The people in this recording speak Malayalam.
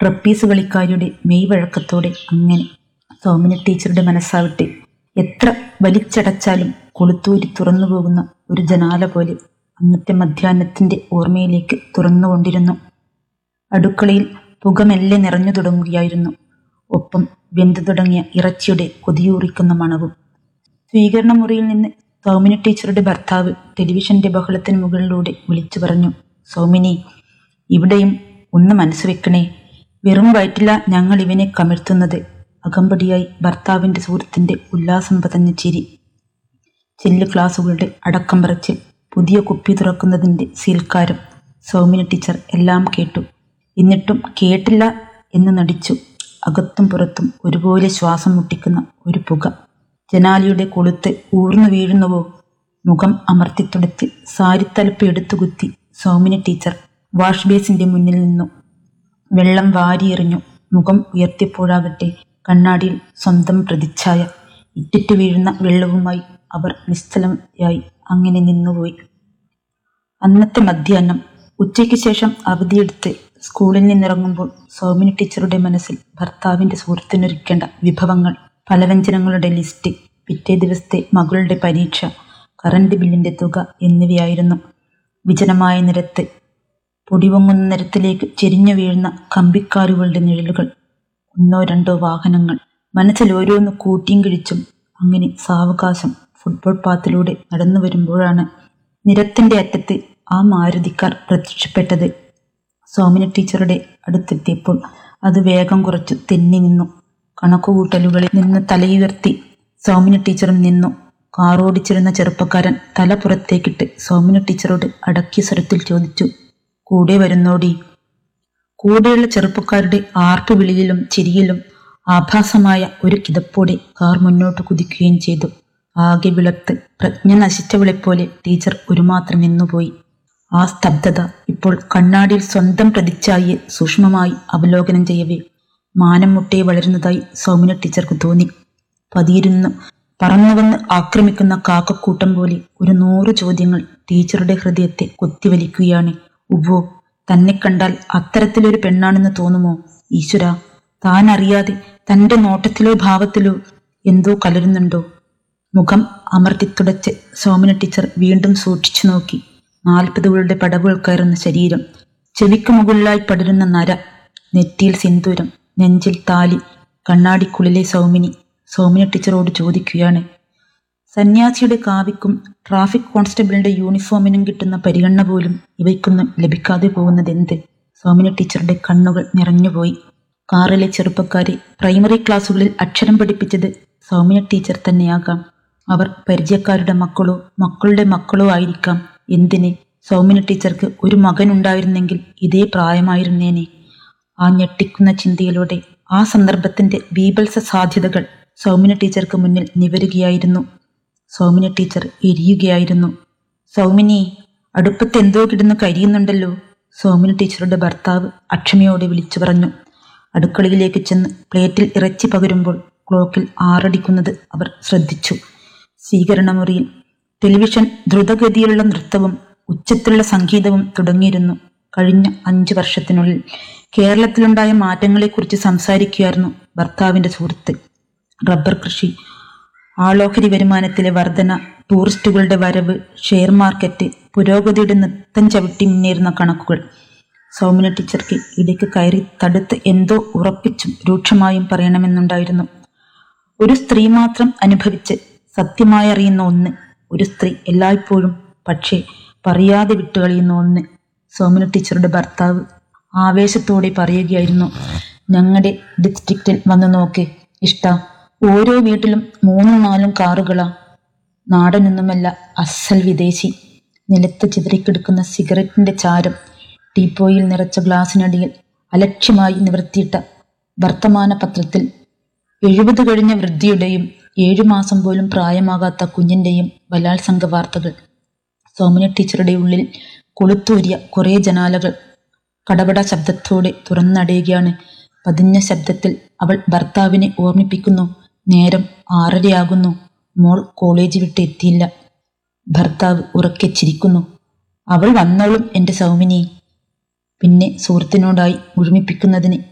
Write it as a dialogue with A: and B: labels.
A: ട്രപ്പീസ് കളിക്കാരുടെ മെയ് വഴക്കത്തോടെ അങ്ങനെ സൗമിനി ടീച്ചറുടെ മനസ്സാവട്ടെ എത്ര വലിച്ചടച്ചാലും കൊളുത്തൂരി തുറന്നു പോകുന്ന ഒരു ജനാല പോലെ അന്നത്തെ മധ്യാഹ്നത്തിന്റെ ഓർമ്മയിലേക്ക് തുറന്നുകൊണ്ടിരുന്നു അടുക്കളയിൽ പുകമെല്ലെ നിറഞ്ഞു തുടങ്ങുകയായിരുന്നു ഒപ്പം വെന്തു തുടങ്ങിയ ഇറച്ചിയുടെ കൊതിയൂറിക്കുന്ന മണവും സ്വീകരണ മുറിയിൽ നിന്ന് സൗമിനി ടീച്ചറുടെ ഭർത്താവ് ടെലിവിഷന്റെ ബഹളത്തിന് മുകളിലൂടെ വിളിച്ചു പറഞ്ഞു സൗമിനി ഇവിടെയും ഒന്ന് മനസ്സ് വെക്കണേ വെറും വയറ്റില ഞങ്ങൾ ഇവനെ കമിഴ്ത്തുന്നത് അകമ്പടിയായി ഭർത്താവിന്റെ സുഹൃത്തിന്റെ ഉല്ലാസം പതഞ്ഞ ചിരി ചെല്ലു ക്ലാസുകളുടെ അടക്കം പറച്ചിൽ പുതിയ കുപ്പി തുറക്കുന്നതിന്റെ സീൽക്കാരം സൗമിനി ടീച്ചർ എല്ലാം കേട്ടു എന്നിട്ടും കേട്ടില്ല എന്ന് നടിച്ചു അകത്തും പുറത്തും ഒരുപോലെ ശ്വാസം മുട്ടിക്കുന്ന ഒരു പുക ജനാലിയുടെ കൊളുത്ത് ഊർന്നു വീഴുന്നുവോ മുഖം അമർത്തിത്തുടച്ച് സാരിത്തലപ്പ് എടുത്തുകുത്തി സൗമിനി ടീച്ചർ വാഷ് ബേസിന്റെ മുന്നിൽ നിന്നു വെള്ളം വാരിയെറിഞ്ഞു മുഖം ഉയർത്തിയപ്പോഴാകട്ടെ കണ്ണാടിയിൽ സ്വന്തം പ്രതിച്ഛായ ഇറ്റിറ്റ് വീഴുന്ന വെള്ളവുമായി അവർ നിശ്ചലയായി അങ്ങനെ നിന്നുപോയി അന്നത്തെ മധ്യാഹ്നം ഉച്ചയ്ക്ക് ശേഷം അവധിയെടുത്ത് സ്കൂളിൽ നിന്നിറങ്ങുമ്പോൾ സൗമിനി ടീച്ചറുടെ മനസ്സിൽ ഭർത്താവിന്റെ സുഹൃത്തിനൊരുക്കേണ്ട വിഭവങ്ങൾ പലവ്യഞ്ജനങ്ങളുടെ ലിസ്റ്റ് പിറ്റേ ദിവസത്തെ മകളുടെ പരീക്ഷ കറണ്ട് ബില്ലിന്റെ തുക എന്നിവയായിരുന്നു വിജനമായ നിരത്ത് പൊടിവങ്ങുന്ന നിരത്തിലേക്ക് ചെരിഞ്ഞു വീഴുന്ന കമ്പിക്കാലുകളുടെ നിഴലുകൾ ഒന്നോ രണ്ടോ വാഹനങ്ങൾ മനസ്സിൽ ഓരോന്ന് കൂട്ടിയും കിഴിച്ചും അങ്ങനെ സാവകാശം ഫുട്ബോൾ പാത്തിലൂടെ നടന്നു വരുമ്പോഴാണ് നിരത്തിന്റെ അറ്റത്ത് ആ മാരുതിക്കാർ പ്രത്യക്ഷപ്പെട്ടത് സോമിനി ടീച്ചറുടെ അടുത്തെത്തിയപ്പോൾ അത് വേഗം കുറച്ചു തെന്നി നിന്നു കണക്കുകൂട്ടലുകളിൽ നിന്ന് തലയുയർത്തി സൗമിനി ടീച്ചറും നിന്നു കാറോടിച്ചിരുന്ന ചെറുപ്പക്കാരൻ തല പുറത്തേക്കിട്ട് സൗമിനി ടീച്ചറോട് അടക്കിയ സ്വരത്തിൽ ചോദിച്ചു കൂടെ വരുന്നോടി കൂടെയുള്ള ചെറുപ്പക്കാരുടെ ആർപ്പുവിളിയിലും ചിരിയിലും ആഭാസമായ ഒരു കിതപ്പോടെ കാർ മുന്നോട്ട് കുതിക്കുകയും ചെയ്തു ആകെ വിളർത്ത് പ്രജ്ഞ നശിച്ചവളെപ്പോലെ ടീച്ചർ ഒരുമാത്രം നിന്നുപോയി ആ സ്തബ്ധത ഇപ്പോൾ കണ്ണാടിയിൽ സ്വന്തം പ്രതിച്ഛായിയെ സൂക്ഷ്മമായി അവലോകനം ചെയ്യവേ മാനം മുട്ടേ വളരുന്നതായി സൗമിന ടീച്ചർക്ക് തോന്നി പതിയിരുന്നു പറന്നുവന്ന് ആക്രമിക്കുന്ന കാക്കക്കൂട്ടം പോലെ ഒരു നൂറ് ചോദ്യങ്ങൾ ടീച്ചറുടെ ഹൃദയത്തെ കുത്തിവലിക്കുകയാണ് ഉവ്വോ തന്നെ കണ്ടാൽ അത്തരത്തിലൊരു പെണ്ണാണെന്ന് തോന്നുമോ ഈശ്വര താൻ അറിയാതെ തന്റെ നോട്ടത്തിലോ ഭാവത്തിലോ എന്തോ കലരുന്നുണ്ടോ മുഖം അമർത്തിത്തുടച്ച് സോമന ടീച്ചർ വീണ്ടും സൂക്ഷിച്ചു നോക്കി നാൽപ്പതുകളുടെ പടവുകൾ കയറുന്ന ശരീരം ചെവിക്ക് മുകളിലായി പടരുന്ന നര നെറ്റിയിൽ സിന്ദൂരം നെഞ്ചിൽ താലി കണ്ണാടിക്കുള്ളിലെ സൗമിനി സൗമിനി ടീച്ചറോട് ചോദിക്കുകയാണ് സന്യാസിയുടെ കാവിക്കും ട്രാഫിക് കോൺസ്റ്റബിളിന്റെ യൂണിഫോമിനും കിട്ടുന്ന പരിഗണന പോലും ഇവയ്ക്കൊന്നും ലഭിക്കാതെ പോകുന്നതെന്ത് സൗമിനി ടീച്ചറുടെ കണ്ണുകൾ നിറഞ്ഞുപോയി കാറിലെ ചെറുപ്പക്കാരെ പ്രൈമറി ക്ലാസ്സുകളിൽ അക്ഷരം പഠിപ്പിച്ചത് സൗമിനി ടീച്ചർ തന്നെയാകാം അവർ പരിചയക്കാരുടെ മക്കളോ മക്കളുടെ മക്കളോ ആയിരിക്കാം എന്തിന് സൗമിനി ടീച്ചർക്ക് ഒരു മകനുണ്ടായിരുന്നെങ്കിൽ ഇതേ പ്രായമായിരുന്നേനെ ആ ഞെട്ടിക്കുന്ന ചിന്തയിലൂടെ ആ സന്ദർഭത്തിന്റെ ബീഭത്സ സാധ്യതകൾ സൗമിനി ടീച്ചർക്ക് മുന്നിൽ നിവരുകയായിരുന്നു സൗമിനി ടീച്ചർ എരിയുകയായിരുന്നു സൗമിനി അടുപ്പത്ത് എന്തോ കിടന്ന് കരിയുന്നുണ്ടല്ലോ സൗമിനി ടീച്ചറുടെ ഭർത്താവ് അക്ഷമയോടെ വിളിച്ചു പറഞ്ഞു അടുക്കളയിലേക്ക് ചെന്ന് പ്ലേറ്റിൽ ഇറച്ചി പകരുമ്പോൾ ക്ലോക്കിൽ ആറടിക്കുന്നത് അവർ ശ്രദ്ധിച്ചു സ്വീകരണമുറിയിൽ ടെലിവിഷൻ ദ്രുതഗതിയിലുള്ള നൃത്തവും ഉച്ചത്തിലുള്ള സംഗീതവും തുടങ്ങിയിരുന്നു കഴിഞ്ഞ അഞ്ചു വർഷത്തിനുള്ളിൽ കേരളത്തിലുണ്ടായ മാറ്റങ്ങളെക്കുറിച്ച് സംസാരിക്കുകയായിരുന്നു ഭർത്താവിന്റെ സുഹൃത്ത് റബ്ബർ കൃഷി ആളോഹരി വരുമാനത്തിലെ വർധന ടൂറിസ്റ്റുകളുടെ വരവ് ഷെയർ മാർക്കറ്റ് പുരോഗതിയുടെ നൃത്തം ചവിട്ടി മുന്നേറുന്ന കണക്കുകൾ സൗമിന ടീച്ചർക്ക് ഇടയ്ക്ക് കയറി തടുത്ത് എന്തോ ഉറപ്പിച്ചും രൂക്ഷമായും പറയണമെന്നുണ്ടായിരുന്നു ഒരു സ്ത്രീ മാത്രം അനുഭവിച്ച് സത്യമായി അറിയുന്ന ഒന്ന് ഒരു സ്ത്രീ എല്ലായ്പ്പോഴും പക്ഷേ പറയാതെ വിട്ടുകളയുന്ന ഒന്ന് സോമിന ടീച്ചറുടെ ഭർത്താവ് ആവേശത്തോടെ പറയുകയായിരുന്നു ഞങ്ങളുടെ ഡിസ്ട്രിക്റ്റിൽ വന്നു നോക്ക് ഇഷ്ട ഓരോ വീട്ടിലും മൂന്നും നാലും കാറുകളാ നാടനൊന്നുമല്ല അസൽ വിദേശി നിലത്ത് ചിതറിക്കിടക്കുന്ന സിഗരറ്റിന്റെ ചാരം ടീപ്പോയിൽ നിറച്ച ഗ്ലാസിനടിയിൽ അലക്ഷ്യമായി നിവർത്തിയിട്ട വർത്തമാന പത്രത്തിൽ എഴുപത് കഴിഞ്ഞ വൃദ്ധിയുടെയും ഏഴു മാസം പോലും പ്രായമാകാത്ത കുഞ്ഞിന്റെയും ബലാത്സംഗ വാർത്തകൾ സോമന ടീച്ചറുടെ ഉള്ളിൽ കൊളുത്തൂരിയ കുറേ ജനാലകൾ കടപട ശബ്ദത്തോടെ തുറന്നടയുകയാണ് പതിഞ്ഞ ശബ്ദത്തിൽ അവൾ ഭർത്താവിനെ ഓർമ്മിപ്പിക്കുന്നു നേരം ആറരയാകുന്നു മോൾ കോളേജ് വിട്ട് എത്തിയില്ല ഭർത്താവ് ഉറക്കെ ചിരിക്കുന്നു അവൾ വന്നോളും എന്റെ സൗമിനി പിന്നെ സുഹൃത്തിനോടായി മുഴുമിപ്പിക്കുന്നതിന്